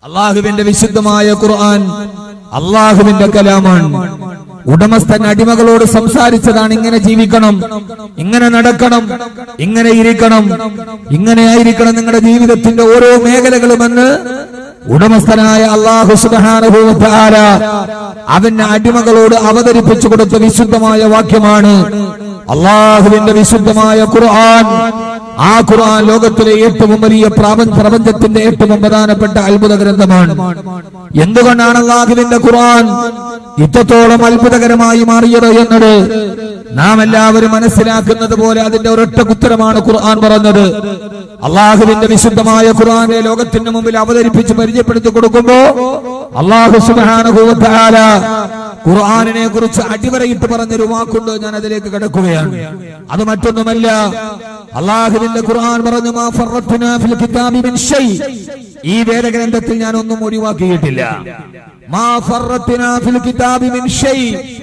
അള്ളാഹുവിന്റെ വിശുദ്ധമായ ഖുർആൻ അള്ളാഹുവിന്റെ കലാമാണ് ഉടമസ്ഥൻ അടിമകളോട് സംസാരിച്ചതാണ് ഇങ്ങനെ ജീവിക്കണം ഇങ്ങനെ നടക്കണം ഇങ്ങനെ ഇരിക്കണം ഇങ്ങനെ ആയിരിക്കണം നിങ്ങളുടെ ജീവിതത്തിന്റെ ഓരോ മേഖലകളുമെന്ന് ഉടമസ്ഥനായ അള്ളാഹു സുബ്ഹാനഹു വ തആല അവന്റെ അടിമകളോട് അവതരിപ്പിച്ചു കൊടുത്ത വിശുദ്ധമായ വാക്യമാണ് അള്ളാഹുവിന്റെ വിശുദ്ധമായ ഖുർആൻ ആ ഖുർആൻ ലോകത്തിലെ ഏറ്റവും വലിയ പ്രാപഞ്ച പ്രപഞ്ചത്തിന്റെ ഏറ്റവും പ്രധാനപ്പെട്ട അത്ഭുത ഗ്രന്ഥമാണ് എന്തുകൊണ്ടാണ് അള്ളാഹുവിന്റെ ഖുർആൻ ഇത്രത്തോളം അത്ഭുതകരമായി മാറിയത് എന്നത് നാം എല്ലാവരും മനസ്സിലാക്കുന്നത് പോലെ അതിന്റെ ഒരൊറ്റ ഉത്തരമാണ് ഖുർആൻ പറഞ്ഞത് അള്ളാഹുവിന്റെ വിശുദ്ധമായ ഖുർആനെ ലോകത്തിന് മുമ്പിൽ അവതരിപ്പിച്ച് പരിചയപ്പെടുത്തി കൊടുക്കുമ്പോ അള്ളാഹു സുബ്ഹാനഹു വ തആല ഖുർആനിനെ കുറിച്ച് അടിവരയിട്ട് പറഞ്ഞൊരു വാക്കുണ്ട് ഞാൻ അതിലേക്ക് കിടക്കുകയാണ് അത് മറ്റൊന്നുമല്ല അള്ളാഹുവിന്റെ ഖുർആൻ പറഞ്ഞു മാ ഫറത്നാ ഫിൽ കിതാബി മിൻ ഷൈ ഈ വേദഗ്രന്ഥത്തിൽ ഞാൻ ഒന്നും ഒഴിവാക്കിയിട്ടില്ല മാ ഫറത്നാ ഫിൽ കിതാബി മിൻ ഷൈ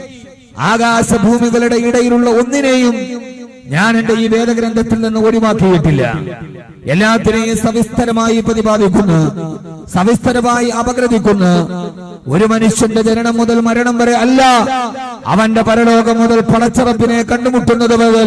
ആകാശഭൂമികളുടെ ഇടയിലുള്ള ഒന്നിനെയും ഞാൻ എന്റെ ഈ വേദഗ്രന്ഥത്തിൽ നിന്ന് ഒഴിവാക്കിയിട്ടില്ല എല്ലാത്തിനെയും സവിസ്തരമായി പ്രതിപാദിക്കുന്നു സവിസ്തരമായി അപഗ്രഥിക്കുന്നു ഒരു മനുഷ്യന്റെ ജനനം മുതൽ മരണം വരെ അല്ല അവന്റെ പരലോകം മുതൽ പടച്ചറപ്പിനെ കണ്ടുമുട്ടുന്നത് മുതൽ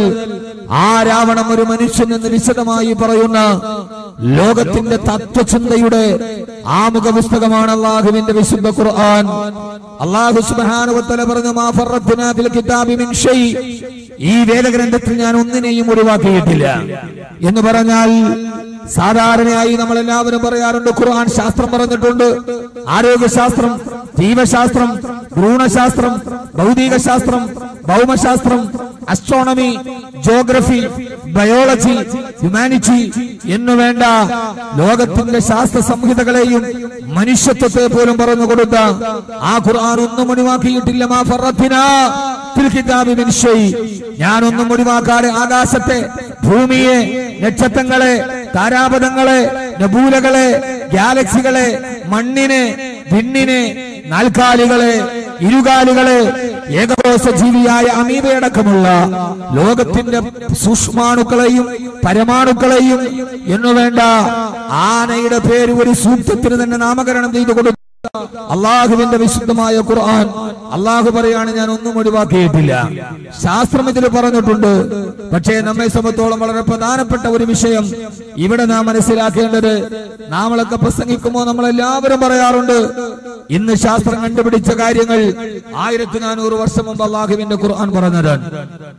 ആരാവണം ഒരു മനുഷ്യൻ എന്ന് വിശദമായി പറയുന്ന ലോകത്തിന്റെ തത്വചിന്തയുടെ ആമുഖ പുസ്തകമാണ് അള്ളാഹുവിന്റെ വിശുദ്ധ ഖുർആൻ അള്ളാഹു സുബ്ഹാനഹു വ തആല പറഞ്ഞു മാ ഫറത്നാ ഫിൽ കിതാബി മിൻ ഷൈ ഈ വേദഗ്രന്ഥത്തിൽ ഞാൻ ഒന്നിനെയും ഒഴിവാക്കിയിട്ടില്ല എന്ന് പറഞ്ഞാൽ സാധാരണയായി നമ്മൾ എല്ലാവരും പറയാറുണ്ട് ഖുർആൻ ശാസ്ത്രം പറഞ്ഞിട്ടുണ്ട് ആരോഗ്യശാസ്ത്രം ജീവശാസ്ത്രം ഭ്രൂണശാസ്ത്രം ഭൗതിക ശാസ്ത്രം ഭൗമശാസ്ത്രം അസ്ട്രോണമി ജോഗ്രഫി ബയോളജി ഹ്യൂമാനിറ്റി എന്നു വേണ്ട ലോകത്തിന്റെ ശാസ്ത്ര സംഹിതകളെയും മനുഷ്യത്വത്തെ പോലും പറഞ്ഞു കൊടുത്ത ആ ഖുർആൻ ഒന്നും ഒഴിവാക്കിയിട്ടില്ല മാ ഫറത്തിനാ ഫിൽ കിതാബി മിൻ ഷൈ. ഞാനൊന്നും ഒഴിവാക്കാതെ ആകാശത്തെ ഭൂമിയെ നക്ഷത്രങ്ങളെ താരാപഥങ്ങളെ നബൂലകളെ ഗാലക്സികളെ മണ്ണിനെ വിണ്ണിനെ നാൽക്കാലികളെ ഇരുകാലികളെ ഏകകോശ ജീവിയായ അമീബയടക്കമുള്ള ലോകത്തിന്റെ സൂക്ഷ്മാണുക്കളെയും പരമാണുക്കളെയും എന്നു വേണ്ട ആനയുടെ പേര് ഒരു സൂക്തത്തിന് തന്നെ നാമകരണം ചെയ്തു കൊടുത്തു അള്ളാഹുവിന്റെ വിശുദ്ധമായ ഖുർആൻ അള്ളാഹു പറയാണ് ഞാൻ ഒന്നും ഒഴിവാക്കിയിട്ടില്ല ശാസ്ത്രം ഇതിൽ പറഞ്ഞിട്ടുണ്ട് പക്ഷേ നമ്മെ സംബന്ധിച്ചോളം വളരെ പ്രധാനപ്പെട്ട ഒരു വിഷയം ഇവിടെ നാം മനസ്സിലാക്കേണ്ടത് നാമളൊക്കെ പ്രസംഗിക്കുമ്പോൾ നമ്മൾ എല്ലാവരും പറയാറുണ്ട് ഇന്ന് ശാസ്ത്രം കണ്ടുപിടിച്ച കാര്യങ്ങൾ ആയിരത്തി നാനൂറ് വർഷം മുമ്പ് അള്ളാഹുവിന്റെ ഖുർആൻ പറഞ്ഞതാണ്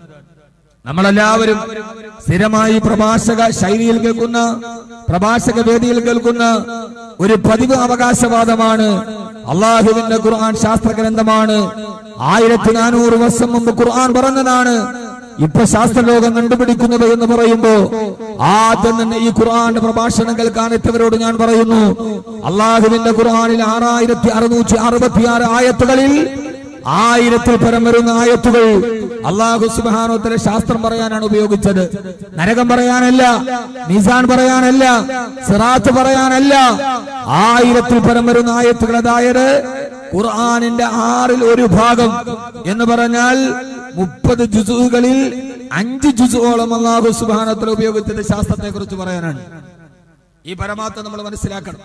നമ്മളെല്ലാവരും സ്ഥിരമായി പ്രഭാഷക ശൈലിയിൽ കേൾക്കുന്ന പ്രഭാഷക വേദിയിൽ കേൾക്കുന്ന ഒരു പതിവ് അവകാശവാദമാണ് അള്ളാഹുവിന്റെ ഖുർആൻ ശാസ്ത്ര ഗ്രന്ഥമാണ് ആയിരത്തി നാനൂറ് വർഷം മുമ്പ് ഖുർആൻ പറഞ്ഞതാണ് ഇപ്പൊ ശാസ്ത്രലോകം കണ്ടുപിടിക്കുന്നത് എന്ന് പറയുമ്പോ ആദ്യം തന്നെ ഈ ഖുർആന്റെ പ്രഭാഷണം കേൾക്കാൻ എത്തിയവരോട് ഞാൻ പറയുന്നു അള്ളാഹുവിന്റെ ഖുർആനിൽ ആറായിരത്തി അറുന്നൂറ്റി അറുപത്തിയാറ് ആയത്തുകളിൽ ആയിരത്തിൽ പരം വരുന്ന ആയത്തുകൾ അള്ളാഹു സുബാനോത്തര ശാസ്ത്രം പറയാനാണ് ഉപയോഗിച്ചത് നരകം പറയാനല്ല നിസാൻ പറയാനല്ല സിറാത്ത് പറയാനല്ല ആയിരത്തിൽ പരം വരുന്ന ആയത്തുകൾ അതായത് ഖുർആാനിന്റെ ആറിൽ ഒരു ഭാഗം എന്ന് പറഞ്ഞാൽ മുപ്പത് ജുസുകളിൽ അഞ്ച് ജുസുകളോളം അള്ളാഹു സുബാനോത്തര ഉപയോഗിച്ചത് ശാസ്ത്രത്തെ കുറിച്ച് പറയാനാണ് ഈ പരമാർത്ഥം നമ്മൾ മനസ്സിലാക്കണം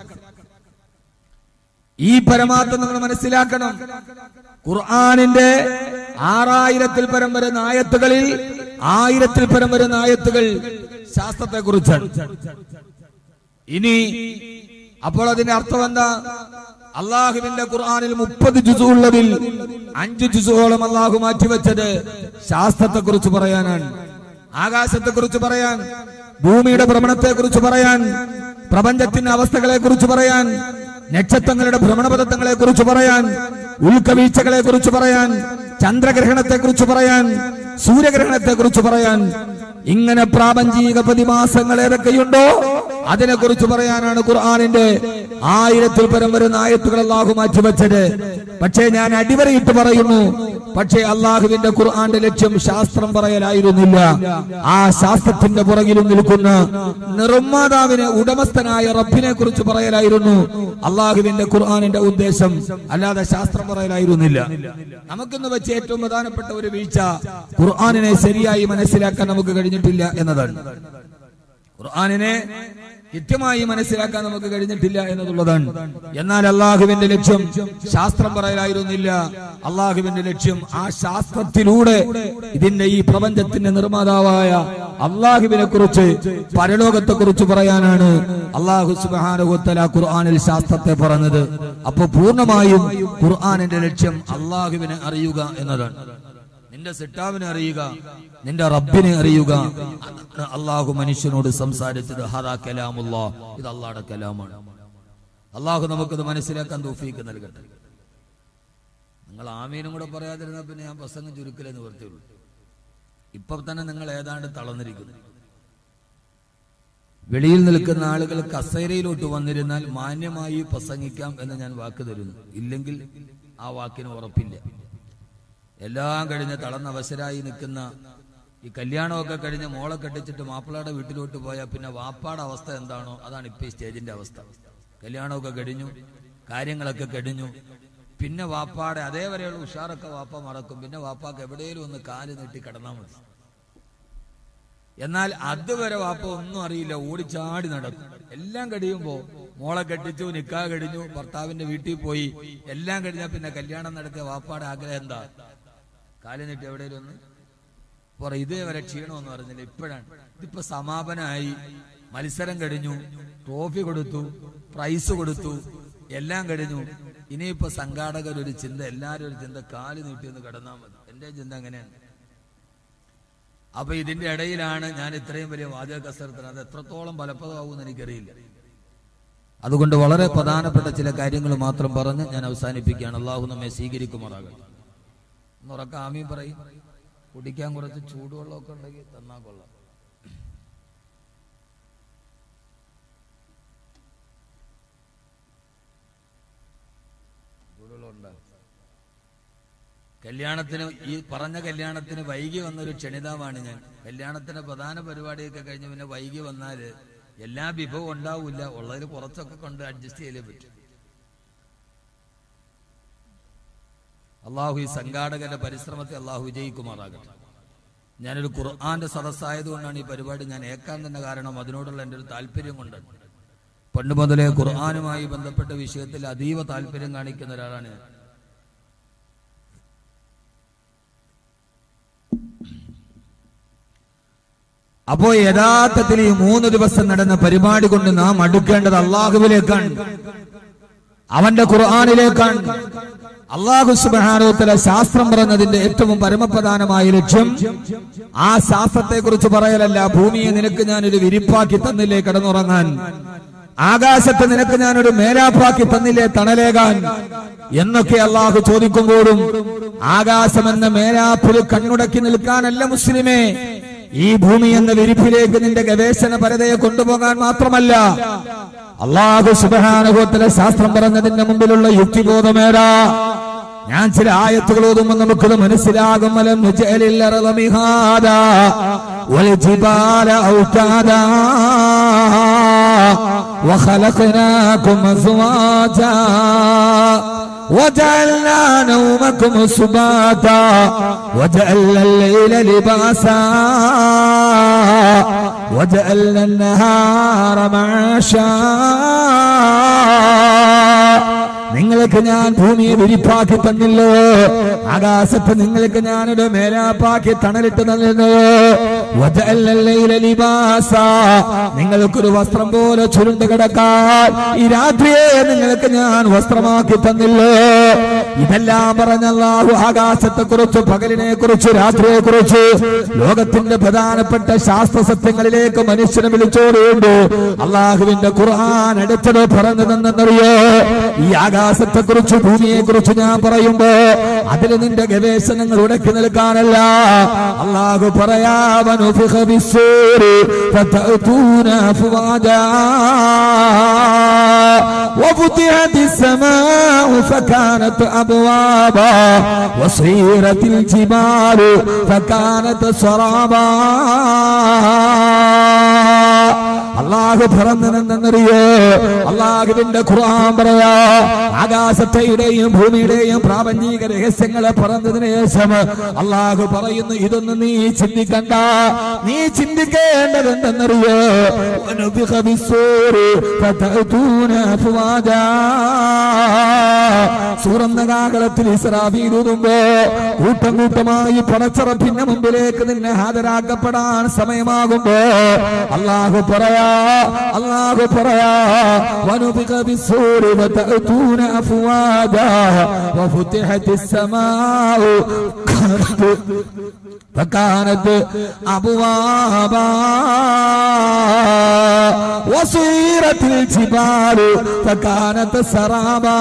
ഈ പരമാർത്ഥം നമ്മൾ മനസ്സിലാക്കണം ഖുർആാനിന്റെ ആറായിരത്തിൽ പരം വരുന്ന ആയത്തുകളിൽ ആയിരത്തിൽ പരം വരുന്ന ആയത്തുകൾ ശാസ്ത്രത്തെ കുറിച്ചാണ് ഇനി അപ്പോൾ അതിന്റെ അർത്ഥം എന്താ അള്ളാഹുവിന്റെ ഖുർആാനിൽ മുപ്പത് ജുസു ഉള്ളതിൽ അഞ്ച് ജുസുകളോളം അള്ളാഹു മാറ്റിവെച്ചത് ശാസ്ത്രത്തെ കുറിച്ച് പറയാനാണ് ആകാശത്തെ കുറിച്ച് പറയാൻ ഭൂമിയുടെ ഭ്രമണത്തെ കുറിച്ച് പറയാൻ പ്രപഞ്ചത്തിന്റെ അവസ്ഥകളെ കുറിച്ച് പറയാൻ നക്ഷത്രങ്ങളുടെ ഭ്രമണപഥങ്ങളെ കുറിച്ച് പറയാൻ ഉൽക്കവീഴ്ചകളെ കുറിച്ച് പറയാൻ ചന്ദ്രഗ്രഹണത്തെ കുറിച്ച് പറയാൻ സൂര്യഗ്രഹണത്തെ കുറിച്ച് പറയാൻ ഇങ്ങനെ പ്രാപഞ്ചിക പ്രതിമാസങ്ങൾ ഏതൊക്കെയുണ്ടോ അതിനെ കുറിച്ച് പറയാനാണ് ഖുർആാനിന്റെ ആയിരത്തിൽ പരം വരുന്ന ആയത്തുകൾ അള്ളാഹു മാറ്റിവെച്ചത് പക്ഷേ ഞാൻ അടിവരയിട്ട് പറയുന്നു പക്ഷേ അള്ളാഹുവിന്റെ ഖുർആന്റെ ലക്ഷ്യം ശാസ്ത്രം പറയലായിരുന്നില്ല ആ ശാസ്ത്രത്തിന്റെ പുറകിലും നിൽക്കുന്ന നിർമ്മാതാവിനെ ഉടമസ്ഥനായ റബ്ബിനെ കുറിച്ച് പറയലായിരുന്നു അള്ളാഹുവിന്റെ ഖുർആാനിന്റെ ഉദ്ദേശം അല്ലാതെ ശാസ്ത്രം പറയലായിരുന്നില്ല നമുക്കിന്ന് വെച്ച് ഏറ്റവും പ്രധാനപ്പെട്ട ഒരു വീഴ്ച ഖുർആാനിനെ ശരിയായി മനസ്സിലാക്കാൻ നമുക്ക് കഴിഞ്ഞിട്ടില്ല എന്നതാണ് ഖുർആാനിനെ കൃത്യമായി മനസ്സിലാക്കാൻ നമുക്ക് കഴിഞ്ഞിട്ടില്ല എന്നതുള്ളതാണ് എന്നാൽ അള്ളാഹുവിന്റെ ലക്ഷ്യം ശാസ്ത്രം പറയലായിരുന്നില്ല അള്ളാഹുവിന്റെ ലക്ഷ്യം ആ ശാസ്ത്രത്തിലൂടെ ഇതിന്റെ ഈ പ്രപഞ്ചത്തിന്റെ നിർമ്മാതാവായ അള്ളാഹുവിനെ കുറിച്ച് പരലോകത്തെ കുറിച്ച് പറയാനാണ് അള്ളാഹു സുബാനുഗോത്തല ഖുർആാനിൽ ശാസ്ത്രത്തെ പറഞ്ഞത് അപ്പൊ പൂർണ്ണമായും ഖുർആാനിന്റെ ലക്ഷ്യം അള്ളാഹുവിനെ അറിയുക എന്നതാണ് നിന്റെ സിട്ടാവിനെ അറിയുക നിന്റെ റബ്ബിനെ അറിയുക അതാണ് അള്ളാഹു മനുഷ്യനോട് സംസാരിച്ചത് ഹദാ കലാമുള്ള ഇത് അള്ളാഹുടെ കലാമാണ് അള്ളാഹു നമുക്കത് മനസ്സിലാക്കാൻ തോഫീക്ക് നൽകട്ടെ നിങ്ങൾ ആമീനും കൂടെ പറയാതിരുന്ന പിന്നെ ഞാൻ പ്രസംഗം ചുരുക്കലെന്ന് പറഞ്ഞുള്ളൂ ഇപ്പൊ തന്നെ നിങ്ങൾ ഏതാണ്ട് തളർന്നിരിക്കുന്നു വെളിയിൽ നിൽക്കുന്ന ആളുകൾ കസേരയിലോട്ട് വന്നിരുന്നാൽ മാന്യമായി പ്രസംഗിക്കാം എന്ന് ഞാൻ വാക്ക് തരുന്നു ഇല്ലെങ്കിൽ ആ വാക്കിന് ഉറപ്പില്ല എല്ലാം കഴിഞ്ഞ് തളർന്നവശരായി നിൽക്കുന്ന ഈ കല്യാണമൊക്കെ കഴിഞ്ഞ് മോളെ കെട്ടിച്ചിട്ട് മാപ്പിളയുടെ വീട്ടിലോട്ട് പോയാൽ പിന്നെ വാപ്പാടെ അവസ്ഥ എന്താണോ അതാണ് ഇപ്പൊ ഈ സ്റ്റേജിന്റെ അവസ്ഥ കല്യാണമൊക്കെ കഴിഞ്ഞു കാര്യങ്ങളൊക്കെ കഴിഞ്ഞു പിന്നെ വാപ്പാടെ അതേവരെയുള്ള ഉഷാറൊക്കെ വാപ്പ മറക്കും പിന്നെ വാപ്പാക്ക് എവിടെയെങ്കിലും ഒന്ന് കാല് നീട്ടി കിടന്നാൽ മതി എന്നാൽ അതുവരെ വാപ്പ ഒന്നും അറിയില്ല ഓടിച്ചാടി നടക്കും എല്ലാം കഴിയുമ്പോ മോളെ കെട്ടിച്ചു നിക്കാ കഴിഞ്ഞു ഭർത്താവിന്റെ വീട്ടിൽ പോയി എല്ലാം കഴിഞ്ഞാൽ പിന്നെ കല്യാണം നടത്തിയ വാപ്പാടെ ആഗ്രഹം എന്താ കാലം നീട്ടി എവിടെയും ഒന്ന് പറ ഇതേവരെ ക്ഷീണമെന്ന് പറഞ്ഞില്ല ഇപ്പോഴാണ് ഇതിപ്പോ സമാപനമായി മത്സരം കഴിഞ്ഞു ട്രോഫി കൊടുത്തു പ്രൈസ് കൊടുത്തു എല്ലാം കഴിഞ്ഞു ഇനിയിപ്പോ സംഘാടകർ ഒരു ചിന്ത എല്ലാരും ഒരു ചിന്ത കാല് നീട്ടി ഒന്ന് കിടന്നാൽ മതി എന്റെ ചിന്ത അങ്ങനെയാണ് അപ്പൊ ഇതിന്റെ ഇടയിലാണ് ഞാൻ ഇത്രയും വലിയ വാചക കസരത്തിന് അത് എത്രത്തോളം ഫലപ്രദമാകുമെന്ന് എനിക്കറിയില്ല അതുകൊണ്ട് വളരെ പ്രധാനപ്പെട്ട ചില കാര്യങ്ങൾ മാത്രം പറഞ്ഞ് ഞാൻ അവസാനിപ്പിക്കുകയാണ് അള്ളാഹു നമ്മെ സ്വീകരിക്കുമാറാകട്ടെ ഒന്ന് ഉറക്ക ആമീൻ പറയും കുടിക്കാൻ കുറച്ച് ചൂടുവെള്ളമൊക്കെ ഉണ്ടെങ്കിൽ തന്നാ കൊള്ളാം ചൂടുവെള്ളം ഉണ്ടാകും കല്യാണത്തിന് ഈ പറഞ്ഞ കല്യാണത്തിന് വൈകി വന്നൊരു ക്ഷണിതാവാണ് ഞാൻ കല്യാണത്തിന്റെ പ്രധാന പരിപാടിയൊക്കെ കഴിഞ്ഞ് പിന്നെ വൈകി വന്നാല് എല്ലാ വിഭവം ഉണ്ടാവില്ല ഉള്ളതിൽ കുറച്ചൊക്കെ കൊണ്ട് അഡ്ജസ്റ്റ് ചെയ്തേ പറ്റും അള്ളാഹു ഈ സംഘാടകന്റെ പരിശ്രമത്തെ അള്ളാഹു വിജയിക്കുമാറാകട്ടെ ഞാനൊരു ഖുർആന്റെ സദസ്സായതുകൊണ്ടാണ് ഈ പരിപാടി ഞാൻ ഏക്കാൻ തന്നെ കാരണം അതിനോടുള്ള എൻ്റെ ഒരു താല്പര്യം കൊണ്ട് പണ്ട് മുതലേ ഖുർആാനുമായി ബന്ധപ്പെട്ട വിഷയത്തിൽ അതീവ താല്പര്യം കാണിക്കുന്ന ഒരാളാണ് ഞാൻ അപ്പോ യഥാർത്ഥത്തിൽ ഈ മൂന്ന് ദിവസം നടന്ന പരിപാടി കൊണ്ട് നാം അടുക്കേണ്ടത് അള്ളാഹുവിലേക്കാണ് അവന്റെ ഖുർആാനിലേക്കാണ് അള്ളാഹു സുബാനോത്തല ശാസ്ത്രം പറഞ്ഞതിന്റെ ഏറ്റവും പരമപ്രധാനമായ ലക്ഷ്യം ആ ശാസ്ത്രത്തെ കുറിച്ച് പറയലല്ല ഭൂമിയെ നിനക്ക് ഞാനൊരു വിരിപ്പാക്കി തന്നില്ലേ കിടന്നുറങ്ങാൻ ആകാശത്ത് നിനക്ക് ഞാനൊരു മേലാപ്പാക്കി തന്നില്ലേ തണലേകാൻ എന്നൊക്കെ അള്ളാഹു ചോദിക്കുമ്പോഴും ആകാശം എന്ന മേലാപ്പിൽ കണ്ണുടക്കി നിൽക്കാനല്ല മുസ്ലിമേ ഈ ഭൂമി എന്ന വിരിപ്പിലേക്ക് നിന്റെ ഗവേഷണ പരതയെ കൊണ്ടുപോകാൻ മാത്രമല്ല അള്ളാഹു സുബാനുഭവത്തിലെ ശാസ്ത്രം പറഞ്ഞതിന്റെ മുമ്പിലുള്ള യുക്തിബോധമേടാ ഞാൻ ചില ആയത്തുകൾ ഓതുമ്പോൾ നമുക്കത് മനസ്സിലാകും അലം നജഅലിൽ അർള മിഹാദാ വൽ ജിബാല ഔതാദാ وخلقناكم أزواجا وجعلنا نومكم سباتا وجعلنا الليل لباسا وجعلنا النهار معاشا നിങ്ങൾക്ക് ഞാൻ ഭൂമിയെ വിരിപ്പാക്കി തന്നില്ലോ ആകാശത്ത് നിങ്ങൾക്ക് ഞാനൊരു മേലാപ്പാക്കി തണലിട്ട് തന്നിരുന്നു വജഅല്ലല്ലൈല ലിബാസാ. നിങ്ങൾക്കൊരു വസ്ത്രം പോലെ ചുരുണ്ട് കിടക്കാൻ ഈ രാത്രിയെ നിങ്ങൾക്ക് ഞാൻ വസ്ത്രമാക്കി തന്നില്ലോ ഇതെല്ലാം പറഞ്ഞ അല്ലാഹു ആകാശത്തെ കുറിച്ച് പകലിനെ കുറിച്ച് രാത്രിയെ കുറിച്ച് ലോകത്തിന്റെ പ്രധാനപ്പെട്ട ശാസ്ത്ര സത്യങ്ങളിലേക്ക് മനുഷ്യനെ വിളിച്ചോടുകൊണ്ട് അള്ളാഹുവിന്റെ ഖുർആൻ അടുത്തത് പറഞ്ഞു തന്നെന്നറിയോ ഈ ആകാശത്തെ കുറിച്ച് ഭൂമിയെ കുറിച്ച് ഞാൻ പറയുമ്പോ അതിൽ നിന്റെ ഗവേഷണങ്ങൾ ഉടക്കി നിൽക്കാനല്ല അള്ളാഹു പറയാവനു وفتحت السماء فكانت أبوابا وصيرت الجبال فكانت سرابا അള്ളാഹു പറഞ്ഞതെന്നറിയോ അള്ളാഹുവിന്റെ ഖുർആൻ പറയാ ആകാശത്തെയുടെയും ഭൂമിയുടെയും പ്രാപഞ്ചിക രഹസ്യങ്ങളെ പറഞ്ഞതിന് ശേഷം അള്ളാഹു പറയുന്നു ഇതൊന്നും നീ ചിന്തിക്കണ്ട നീ ചിന്തിക്കേണ്ടതെന്തെന്നറിയോ വനുഫിഖ ബിസ്സൂരി ഫതഅതൂന അഫ്വാജാ. സൂറന്ന കാകളത്തിൽ ഇസ്രാഫീലൂതുമ്പോ കൂട്ടം കൂട്ടമായി പടച്ചറപ്പിന്റെ മുമ്പിലേക്ക് നിന്നെ ഹാജരാക്കപ്പെടാൻ സമയമാകുമ്പോ അള്ളാഹു പറയാ അള്ളാഹു പറയാ വനുഫിഖ ബിസ്സൂരി ഫതഅതൂന അഫ്വാജാ വഫുതിഹത്തിസ് സമാഉ فكانت أبوابا وصيرت الجبال فكانت سرابا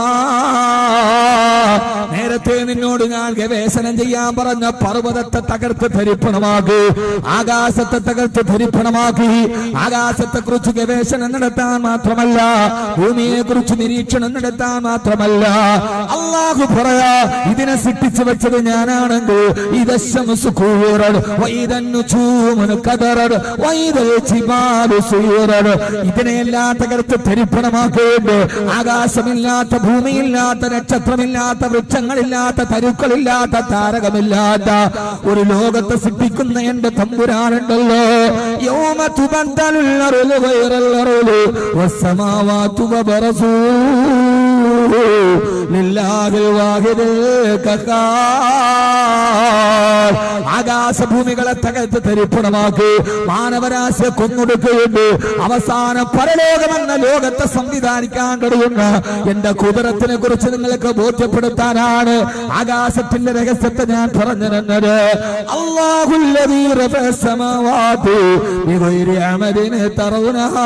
നേരത്തെ നിന്നോട് ഞാൻ ഗവേഷണം ചെയ്യാൻ പറഞ്ഞ പർവ്വതത്തെ തകർത്ത് ധരിപ്പണമാക്കി ആകാശത്തെ തകർത്ത് ധരിപ്പണമാക്കി ആകാശത്തെ കുറിച്ച് ഗവേഷണം നടത്താൻ മാത്രമല്ല ഭൂമിയെ കുറിച്ച് നിരീക്ഷണം നടത്താൻ മാത്രമല്ല അള്ളാഹു പറയാ ഇതിനെ സൃഷ്ടിച്ചു വെച്ചത് ഞാനാണെങ്കിൽ ഇതശംസു കൂറട് വൈതന്നുചൂമന് കതറട് വൈതൽ ചിമാലു സൂറട് ഇതിനെയെല്ലാം തകർത്ത് ധരിപ്പണമാക്കിയിട്ട് ആകാശമില്ലാത്ത ഭൂമിയില്ലാത്ത നക്ഷത്രമില്ലാത്ത വൃക്ഷങ്ങളില്ലാത്ത തരുക്കളില്ലാത്ത താരകമില്ലാത്ത ഒരു ലോകത്തെ സൃഷ്ടിക്കുന്ന എന്റെ തമ്പുരാനുണ്ടല്ലോ യോമ തുബന്തലുള്ളറുല് വൈറല്ലറുല് വസ്സമാവാത്തു വബറസൂ ലില്ലാഹിൽ വാഹിദിൽ കഹാർ ആകാശഭൂമികളെ തകർത്ത് തരിപ്പണമാക്കി മാനവരാശിയെ കൊന്നൊടുക്കുകയുണ്ട് അവസാനം പരലോകമെന്ന ലോകത്തെ സംവിധാനിക്കാൻ കഴിയുന്ന എന്റെ കുതിരത്തിനെ കുറിച്ച് നിങ്ങൾക്ക് ബോധ്യപ്പെടുത്താനാണ് ആകാശത്തിന്റെ രഹസ്യത്തെ ഞാൻ പറഞ്ഞു തന്നത് അള്ളാഹുല്ലദീ റഫഅ സമാവാതി ബിഗൈരി അമദിൻ തറൗനഹാ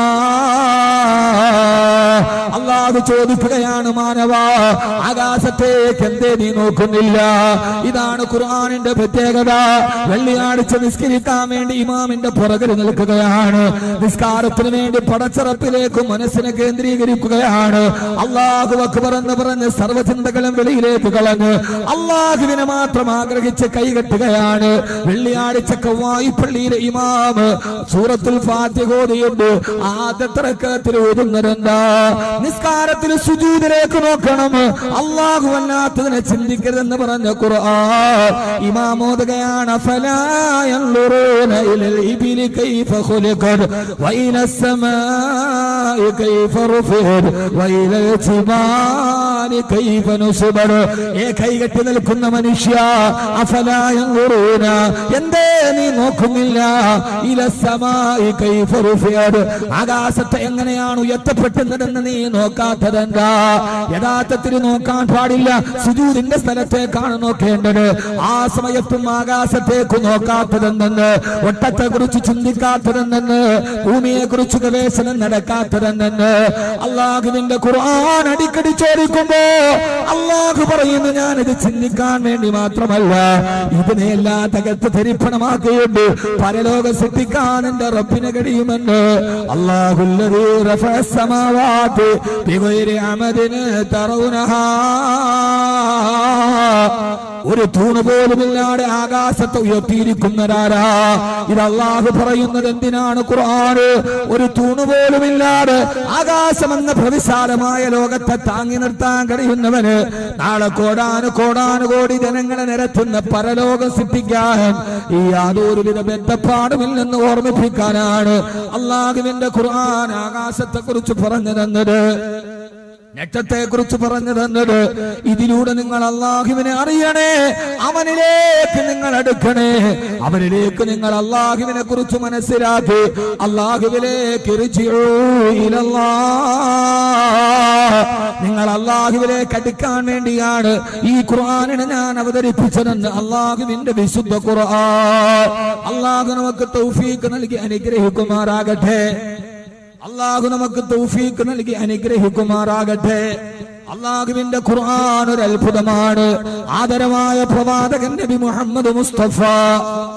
അള്ളാഹു ചോദിക്കുകയാണ് മാനവ ആകാശത്തേക്ക് എന്തേ നീ നോക്കുന്നില്ല ഇതാണ് ഖുർആനിന്റെ പ്രത്യേകത വെള്ളിയാഴ്ച നിസ്കരിക്കാൻ വേണ്ടി ഇമാമിന്റെ പുറകിൽ നിൽക്കുകയാണ് നിസ്കാരത്തിന് വേണ്ടി പടച്ചിറപ്പിലേക്ക് മനസ്സിനെ കേന്ദ്രീകരിക്കുകയാണ് അള്ളാഹു അക്ബർ എന്ന് പറഞ്ഞ് സർവ്വചിന്തകളും വെളിയിലേക്ക് കളഞ്ഞ് അള്ളാഹുവിനെ മാത്രം ആഗ്രഹിച്ച് കൈകെട്ടുകയാണ് വെള്ളിയാഴ്ചക്ക് വായ്പള്ളിയിലെ ഇമാമ് സൂറത്തുൽ ഫാത്തിഹ ഓതിയുണ്ട് ആദ്യത്തെ റക്കത്തിൽ ഓതുന്നതെന്താ നിസ്കാരത്തിൽ സുജൂദിലേക്ക് നോക്കണം അള്ളാഹു അല്ലാത്തതിനെ ചിന്തിക്കരുതെന്ന് പറഞ്ഞ ഖുർആൻ ഇമാം ഓതുകയാണ് ഫലാ യൻളുറൂന ഇലൽ ഇബിലി കൈഫ ഖുലിഖത് വഇല السماء കൈഫ റുഫിഅത് വഇല ജിബാലി കൈഫ നുസ്ബത് ഏ കൈകെട്ടി നിൽക്കുന്ന മനുഷ്യ അഫലാ യൻളുറൂന എന്തേ നീ നോക്കുന്നില്ല ഇല സമായി കൈഫ റുഫിഅത് ആകാശത്തെ എങ്ങനെയാണ് ഉയർത്തപ്പെട്ടുന്നതെന്ന് നീ നോക്കാത്തതെന്താ യഥാർത്ഥത്തിൽ നോക്കാൻ പാടില്ല സുജൂദിന്റെ സ്ഥലത്തേക്കാണ് നോക്കേണ്ടത് ആ സമയത്തും ആകാശത്തേക്ക് നോക്കാത്തതെന്ന് ഒട്ടത്തെ കുറിച്ച് ചിന്തിക്കാത്തതെന്ന് ഭൂമിയെ കുറിച്ച് ഗവേഷണം നടക്കാത്തതെന്ന് അള്ളാഹുവിന്റെ ഖുർആൻ അടിക്കടി ചോദിക്കുമ്പോ അള്ളാഹു പറയുന്നു ഞാനിത് ചിന്തിക്കാൻ വേണ്ടി മാത്രമല്ല ഇതിനെല്ലാം തകർത്ത് ധരിപ്പണമാക്കിയുണ്ട് പരലോകം സൃഷ്ടിക്കാൻ എന്റെ റബ്ബിന് കഴിയുമെന്ന് അള്ളാഹുല്ലതീ റഫഅ السماوات بغير عمد ترونها ഒരു തൂണ് പോലുമില്ലാതെ ആകാശത്തെ ഉയർത്തിയിരിക്കുന്നവരാരാ ഇത് അള്ളാഹു പറയുന്നത് എന്തിനാണ് ഖുർആൻ ഒരു തൂണ് പോലുമില്ലാതെ ആകാശമെന്ന പ്രവിശാലമായ ലോകത്തെ താങ്ങി നിർത്താൻ കഴിയുന്നവന് നാളെ കോടാനു കോടാനു കോടി ജനങ്ങളെ നിരത്തുന്ന പരലോകം സൃഷ്ടിക്കാൻ ഈ യാതൊരുവിധ ബന്ധപ്പാടുമില്ലെന്ന് ഓർമ്മിപ്പിക്കാനാണ് അള്ളാഹുവിന്റെ ഖുർആൻ ആകാശത്തെ കുറിച്ച് പറഞ്ഞു തന്നത് നക്ഷത്തെ കുറിച്ച് പറഞ്ഞു തന്നത് ഇതിലൂടെ നിങ്ങൾ അള്ളാഹുവിനെ അറിയണേ അവനിലേക്ക് നിങ്ങൾ അടുക്കണേ അവനിലേക്ക് നിങ്ങൾ അള്ളാഹുവിനെ കുറിച്ച് മനസ്സിലാക്കി അള്ളാഹുവിലേക്ക് ഇർജിഊ ഇലല്ലാ. നിങ്ങൾ അള്ളാഹുവിലേക്ക് അടുക്കാൻ വേണ്ടിയാണ് ഈ ഖുർആാനിനെ ഞാൻ അവതരിപ്പിച്ചതെന്ന് അള്ളാഹുവിന്റെ വിശുദ്ധ ഖുർആൻ അള്ളാഹു നമുക്ക് തൗഫീക്ക് നൽകി അനുഗ്രഹിക്കുമാറാകട്ടെ അള്ളാഹു നമുക്ക് തൗഫീക്ക് നൽകി അനുഗ്രഹിക്കുമാറാകട്ടെ അള്ളാഹുവിന്റെ ഖുർആൻ ഒരു അത്ഭുതമാണ് ആദരമായ പ്രവാചകൻ നബി മുഹമ്മദ് മുസ്തഫ